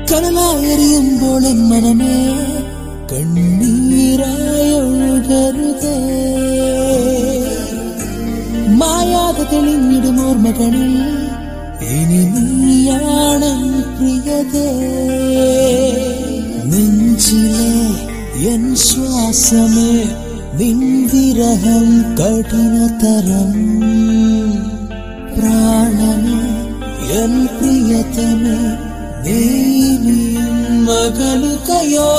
കടലായെറിയുമ്പോൾ N മനമേ കണ്ണീരായൊഴുകരുതേ മായാതെ തെളിഞ്ഞിടും ഓർമ്മകളിൽ ഇനി നീയാണ് പ്രിയതേ നെഞ്ചിലെ എൻ ശ്വാസമേ നിൻവിരഹം കഠിനതരം പ്രാണമേ എൻ പ്രിയതമേ നീയും മകളുകയോ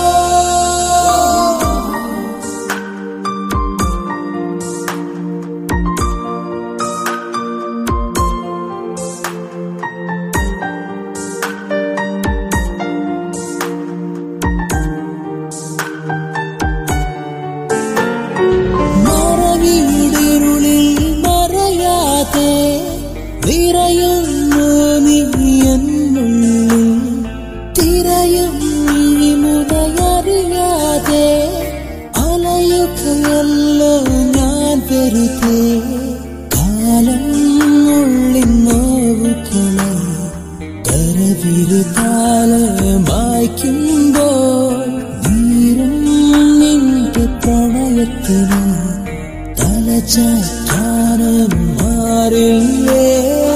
മറവിയിടിരുളിൽ മറയാതെ നിറയുന്നു നീ എന്നുള്ളിൽ തിരയും നീ മുതയറിയാതെ അലയുകയല്ലോ ഞാൻ വെറുതെ കാലം ഉള്ളിൽ നോവുകളെ കരവിരുതാലെ മായ്ക്കുമ്പോൾ നീരും നിന്റെ പ്രണയത്തിന് തലചാറ്റാനും മാറില്ലേ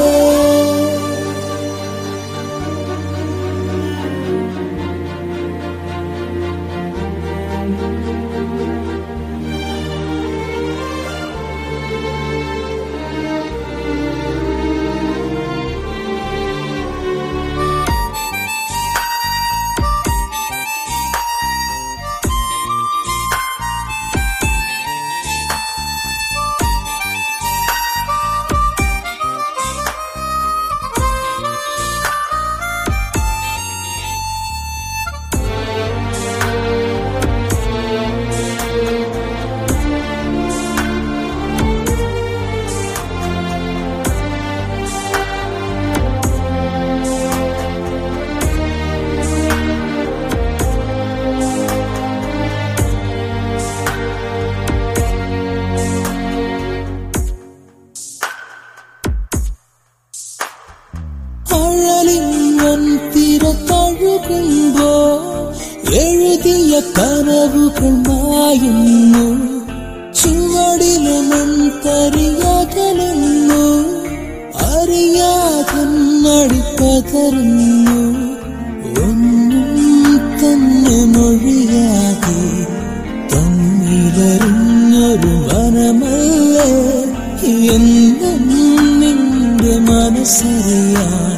അഴലിങ്ങൻ തിര തഴുകുമ്പോ എഴുതിയ കനവുകൾ മായുന്നു ചുവടിലും തരിയകലുന്നു അറിയാതെ നടിപ്പതറുന്നു ഒന്നും തന്നെ മൊഴിയാതെ തമ്മിലറിഞ്ഞൊരു മനമല്ലേ എന്നും നിന്റെ മനസ്സറിയാൻ